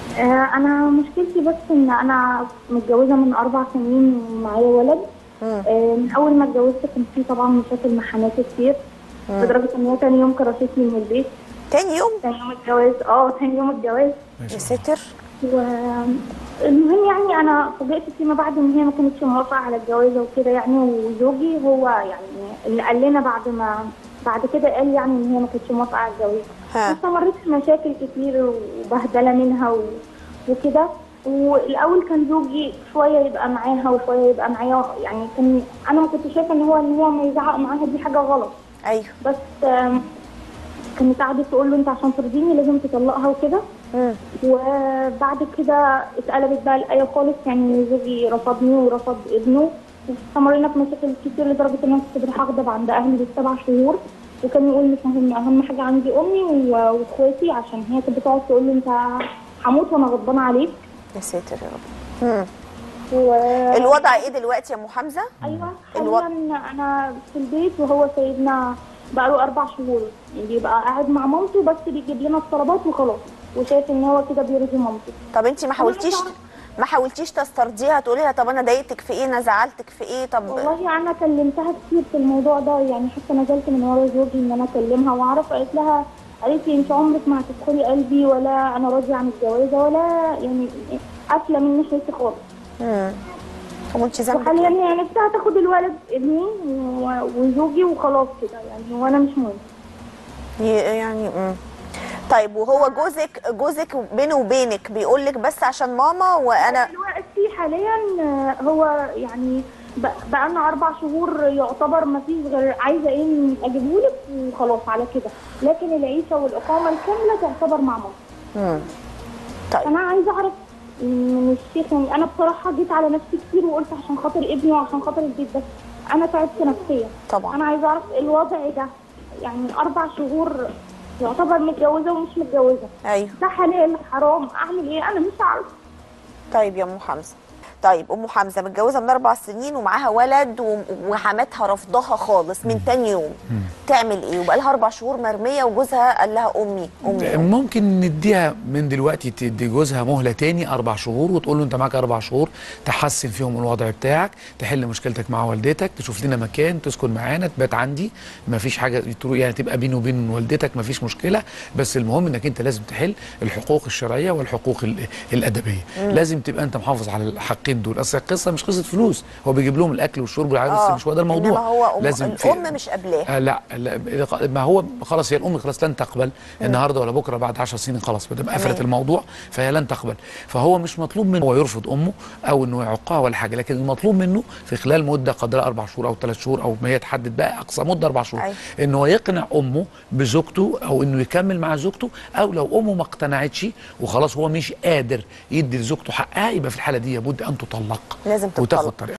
آه، انا مشكلتي بس ان انا متجوزه من اربع سنين ومعايا ولد مم. آه، من اول ما اتجوزت كان في طبعا مشاكل مع حماتي كتير لدرجه ان هي تاني يوم كرشتني من البيت تاني يوم تاني يوم الجواز اه تاني يوم الجواز يا ساتر والمهم يعني انا فوجئت فيما بعد ان هي ما كانتش موافقه على الجوازه وكده يعني وزوجي هو يعني اللي قال لنا بعد ما بعد كده قال يعني ان هي ما كانتش موافقه على الجواز ها. استمريت في مشاكل كتير وبهدله منها و... وكده والاول كان زوجي شويه يبقى معاها وشويه يبقى معايا يعني كان انا ما كنت شايفه ان هو ان هو ما يزعق معاها دي حاجه غلط ايوه بس آم، كانت قعدت تقول له انت عشان ترضيني لازم تطلقها وكده مم. وبعد كده اتقلبت بقى الآية خالص يعني زوجي رفضني ورفض ابنه واستمرينا في مشاكل كتير لدرجة إن أنا كنت بروح أغضب عند أهلي بالسبع شهور وكان يقول مش مهم أهم حاجة عندي أمي و- وإخواتي عشان هي كانت بتقعد تقول له أنت هموت وأنا غضبانة عليك يا ساتر يا رب مم. و... الوضع ايه دلوقتي يا ام حمزه أيوه الو- حاليا أنا في البيت وهو سايبنا بقاله أربع شهور يعني بيبقى قاعد مع مامته بس بيجيب لنا الطلبات وخلاص وشايف إن هو كده بيرضي مامته طب انت ما حاولتيش عايزة ما حاولتيش تسترضيها تقولي لها طب انا ضايقتك في ايه انا زعلتك في ايه طب والله انا كلمتها كتير في الموضوع ده يعني حتى نزلت من ورا زوجي ان انا اكلمها واعرف قالت لها قالت لي انت عمرك ما هتدخلي قلبي ولا انا راضيه عن الجوازه ولا يعني قافله من ناحيتي خالص مم. طب وانت ذنبك وحاليا ايه؟ هي نفسها تاخد الولد ابني و- وزوجي وخلاص كده يعني وانا مش مهم ي- يعني مم. طيب وهو جوزك جوزك بينه وبينك بيقول لك بس عشان ماما وانا دلوقتي حاليا آه، هو يعني بقى لنا اربع شهور يعتبر ما فيش غير عايزه ايه اجيبه لك وخلاص على كده لكن العيشه والاقامه الكامله تعتبر مع ماما مم. طيب انا عايزه اعرف من الشيخ يعني انا بصراحه جيت على نفسي كتير وقلت عشان خاطر ابني وعشان خاطر البيت بس انا تعبت نفسيا طبعا انا عايزه اعرف الوضع ده يعني اربع شهور يعتبر متجوزه ومش متجوزه ايوه ده حلال حرام اعمل ايه انا مش عارفه طيب يا ام حمزه طيب ام حمزه متجوزه من اربع سنين ومعاها ولد و- وحماتها رفضها خالص من تاني يوم تعمل ايه وبقى لها اربع شهور مرميه وجوزها قال لها امي امي, أمي. ممكن نديها من دلوقتي تدي جوزها مهله تاني اربع شهور وتقول له انت معاك اربع شهور تحسن فيهم الوضع بتاعك تحل مشكلتك مع والدتك تشوف لنا مكان تسكن معانا تبات عندي ما فيش حاجه ترو- يعني تبقى بينه وبين والدتك ما فيش مشكله بس المهم انك انت لازم تحل الحقوق الشرعيه والحقوق ال- الادبيه لازم تبقى انت محافظ على الحقين دول اصل القصه مش قصه فلوس هو بيجيب لهم الاكل والشرب والعادة بس آه، مش هو ده الموضوع إنما هو أم لازم الام مش قابلاه آه لا, لا ما هو خلاص هي الام خلاص لن تقبل النهارده ولا بكره بعد 10 سنين خلاص ما دام قفلت تمام. الموضوع فهي لن تقبل فهو مش مطلوب منه هو يرفض امه او انه يعقها ولا حاجه لكن المطلوب منه في خلال مده قدرها اربع شهور او ثلاث شهور او ما هي تحدد بقى اقصى مده اربع شهور أيوة. ان هو يقنع امه بزوجته او انه يكمل مع زوجته او لو امه ما اقتنعتش وخلاص هو مش قادر يدي لزوجته حقها يبقى في الحاله دي لابد ان تطلق لازم تطلق. وتاخد طريقها